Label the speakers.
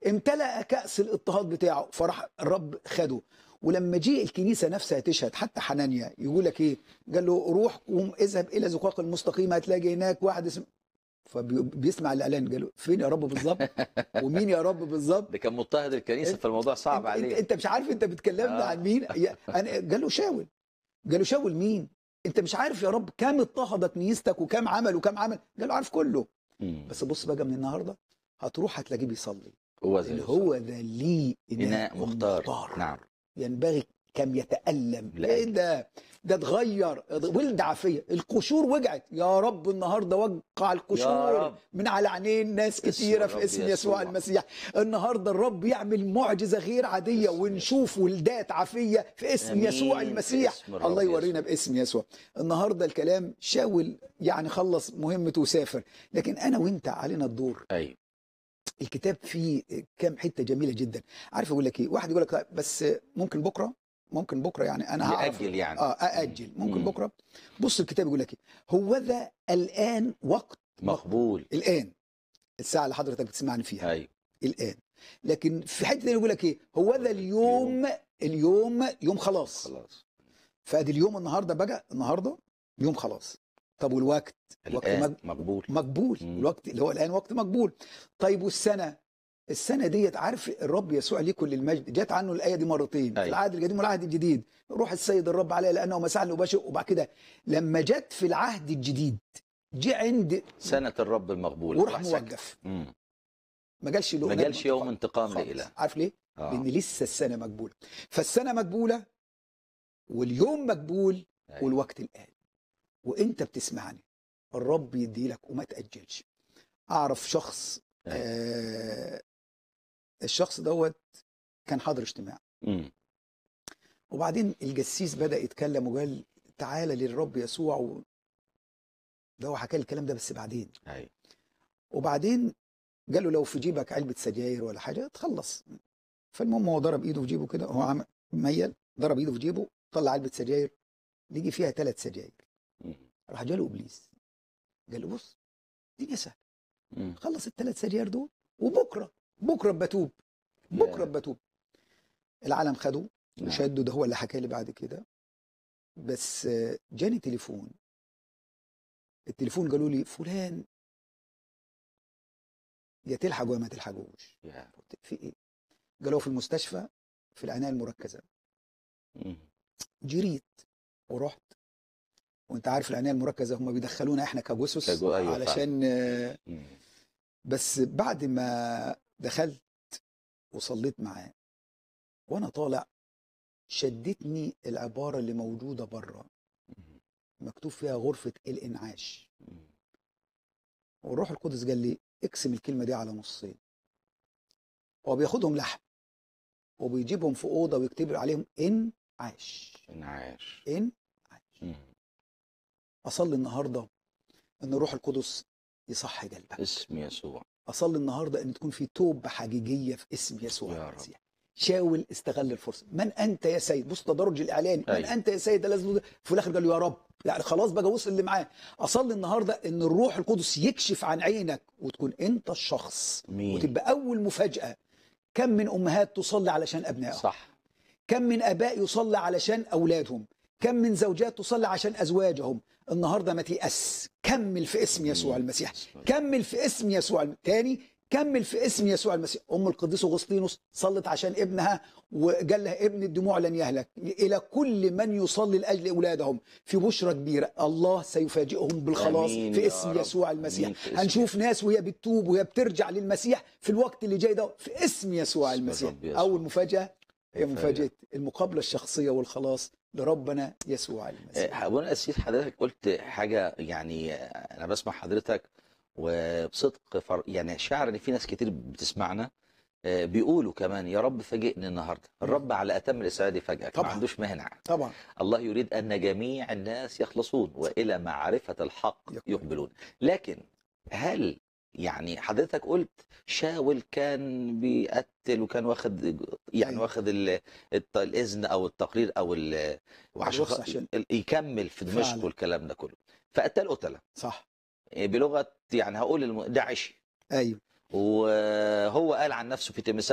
Speaker 1: امتلأ كأس الاضطهاد بتاعه فراح الرب خده ولما جه الكنيسه نفسها تشهد حتى حنانيا يقول لك ايه؟ قال له روح قوم اذهب الى زقاق المستقيم هتلاقي هناك واحد اسمه فبيسمع الاعلان قال له فين يا رب بالظبط؟ ومين يا رب بالظبط؟
Speaker 2: ده كان مضطهد الكنيسه فالموضوع صعب
Speaker 1: انت,
Speaker 2: عليه
Speaker 1: انت مش عارف انت بتكلمنا
Speaker 2: آه.
Speaker 1: عن مين؟ يا- أنا قال له شاول قال له شاول مين؟ انت مش عارف يا رب كام اضطهد كنيستك وكام عمل وكام عمل؟ قال له عارف كله
Speaker 2: مم.
Speaker 1: بس بص بقى من النهارده هتروح هتلاقيه بيصلي
Speaker 2: هو زي
Speaker 1: اللي هو ذا لي
Speaker 2: اناء مختار نعم
Speaker 1: ينبغي كم يتألم
Speaker 2: لا.
Speaker 1: ايه ده ده اتغير ولد عافية القشور وجعت يا رب النهارده وقع
Speaker 2: يا
Speaker 1: القشور
Speaker 2: رب
Speaker 1: من على عينين ناس
Speaker 2: اسم
Speaker 1: كتيرة
Speaker 2: الرب
Speaker 1: في اسم يسوع
Speaker 2: يسوع.
Speaker 1: المسيح النهارده الرب يعمل معجزة غير عادية
Speaker 2: اسم
Speaker 1: ونشوف ولدات عافية في اسم
Speaker 2: آمين.
Speaker 1: يسوع
Speaker 2: في
Speaker 1: المسيح
Speaker 2: اسم الرب
Speaker 1: الله يورينا
Speaker 2: يسوع.
Speaker 1: باسم يسوع النهارده الكلام شاول يعني خلص مهمته وسافر لكن انا وانت علينا الدور
Speaker 2: ايوه
Speaker 1: الكتاب فيه كام حته جميله جدا عارف اقول لك ايه واحد يقول لك لا، بس ممكن بكره ممكن بكره يعني انا هعرف
Speaker 2: يأجل يعني
Speaker 1: اه ااجل ممكن
Speaker 2: مم.
Speaker 1: بكره بص الكتاب يقول لك ايه هو ذا الان وقت
Speaker 2: مقبول
Speaker 1: الان الساعه اللي حضرتك بتسمعني فيها
Speaker 2: ايوه
Speaker 1: الان لكن في حته تانية يقول لك ايه هو ذا اليوم اليوم يوم خلاص
Speaker 2: خلاص
Speaker 1: فادي اليوم النهارده بقى النهارده يوم خلاص طب والوقت وقت
Speaker 2: الان
Speaker 1: مج-
Speaker 2: مقبول
Speaker 1: مقبول
Speaker 2: مم.
Speaker 1: الوقت اللي هو الان وقت مقبول طيب والسنه السنه ديت عارف الرب يسوع ليه كل المجد جت عنه الايه دي مرتين في
Speaker 2: أيوة.
Speaker 1: العهد القديم والعهد الجديد روح السيد الرب عليه لانه مساح مباشر وبعد كده لما جت في العهد الجديد جه عند
Speaker 2: سنه الرب المقبول
Speaker 1: وراح
Speaker 2: راح ساكت.
Speaker 1: موقف
Speaker 2: مم.
Speaker 1: ما جالش له
Speaker 2: ما
Speaker 1: نجم
Speaker 2: جالش يوم
Speaker 1: انتقام
Speaker 2: انتقام
Speaker 1: خالص.
Speaker 2: لإله
Speaker 1: عارف ليه؟
Speaker 2: اه
Speaker 1: لان لسه السنه مقبوله فالسنه مقبوله واليوم مقبول
Speaker 2: أيوة.
Speaker 1: والوقت الآن وانت بتسمعني الرب يديلك وما تأجلش اعرف شخص
Speaker 2: أيوة.
Speaker 1: آه الشخص دوت كان حاضر اجتماع
Speaker 2: مم.
Speaker 1: وبعدين الجسيس بدأ يتكلم وقال تعالى للرب يسوع و... ده هو حكى لي الكلام ده بس بعدين
Speaker 2: ايوه
Speaker 1: وبعدين قال له لو في جيبك علبة سجاير ولا حاجة تخلص فالمهم هو ضرب ايده في جيبه كده هو عمل ميل ضرب ايده في جيبه طلع علبة سجاير لقي فيها ثلاث سجاير
Speaker 2: مم.
Speaker 1: راح جاله ابليس قال له بص الدنيا سهله
Speaker 2: مم.
Speaker 1: خلص الثلاث سجاير دول وبكره بكره بتوب بكره
Speaker 2: يا.
Speaker 1: بتوب العالم خده
Speaker 2: نعم.
Speaker 1: وشده ده هو اللي حكى لي بعد كده بس آه، جاني تليفون التليفون قالوا لي فلان يا تلحقه يا ما تلحقوش
Speaker 2: يا.
Speaker 1: قلت في ايه قالوا في المستشفى في العنايه المركزه
Speaker 2: مم.
Speaker 1: جريت ورحت وانت عارف العنايه المركزه هم بيدخلونا احنا كجثث
Speaker 2: كجو- أيوة
Speaker 1: علشان آه،
Speaker 2: مم.
Speaker 1: بس بعد ما دخلت وصليت معاه وانا طالع شدتني العباره اللي موجوده بره
Speaker 2: مم.
Speaker 1: مكتوب فيها غرفه الانعاش
Speaker 2: مم.
Speaker 1: والروح القدس قال لي اقسم الكلمه دي على نصين هو بياخدهم لحم وبيجيبهم في اوضه ويكتب عليهم انعاش
Speaker 2: انعاش
Speaker 1: انعاش
Speaker 2: مم.
Speaker 1: اصلي النهارده ان الروح القدس يصحي قلبك
Speaker 2: اسم يسوع
Speaker 1: اصلي النهارده ان تكون في توبه حقيقيه في اسم يسوع
Speaker 2: يا رب.
Speaker 1: المسيح شاول استغل الفرصه من انت يا سيد بص تدرج الاعلاني من
Speaker 2: أيوة.
Speaker 1: انت يا سيد ده لازم في الاخر قال له يا رب يعني خلاص بقى وصل اللي معاه اصلي النهارده ان الروح القدس يكشف عن عينك وتكون انت الشخص
Speaker 2: مين
Speaker 1: وتبقى اول مفاجاه كم من امهات تصلي علشان ابنائها
Speaker 2: صح
Speaker 1: كم من اباء يصلي علشان اولادهم كم من زوجات تصلي عشان ازواجهم النهارده ما تيأس كمل في اسم يسوع المسيح
Speaker 2: اسم يسوع.
Speaker 1: كمل في اسم يسوع الم- تاني كمل في اسم يسوع المسيح ام القديس اغسطينوس صلت عشان ابنها وقال لها ابن الدموع لن يهلك الى كل من يصلي لاجل اولادهم في بشرى كبيره الله سيفاجئهم بالخلاص
Speaker 2: آمين
Speaker 1: في
Speaker 2: يا
Speaker 1: اسم
Speaker 2: رب.
Speaker 1: يسوع
Speaker 2: آمين
Speaker 1: المسيح
Speaker 2: في اسم
Speaker 1: هنشوف ناس وهي بتتوب وهي بترجع للمسيح في الوقت اللي جاي ده في اسم يسوع
Speaker 2: اسم
Speaker 1: المسيح
Speaker 2: الرب يسوع.
Speaker 1: اول مفاجاه هي
Speaker 2: مفاجأة.
Speaker 1: مفاجاه المقابله الشخصيه والخلاص لربنا يسوع المسيح
Speaker 2: ابونا الاسيس حضرتك قلت حاجه يعني انا بسمع حضرتك وبصدق فر... يعني شعر ان في ناس كتير بتسمعنا آه، بيقولوا كمان يا رب فاجئني النهارده الرب على اتم الاستعداد يفاجئك ما
Speaker 1: طبعاً.
Speaker 2: عندوش مهنه
Speaker 1: طبعا
Speaker 2: الله يريد ان جميع الناس يخلصون والى معرفه الحق
Speaker 1: يقبلون.
Speaker 2: يقبلون لكن هل يعني حضرتك قلت شاول كان بيقتل وكان واخد يعني
Speaker 1: أيوة.
Speaker 2: واخد ال- الت- الاذن او التقرير او ال- وعشان
Speaker 1: الرخصة
Speaker 2: خ-
Speaker 1: عشان-
Speaker 2: ال- يكمل في دمشق
Speaker 1: فعلا.
Speaker 2: والكلام ده كله فقتل قتله
Speaker 1: صح
Speaker 2: بلغه يعني هقول الم- داعشي
Speaker 1: ايوه
Speaker 2: وهو قال عن نفسه في تيموثاوس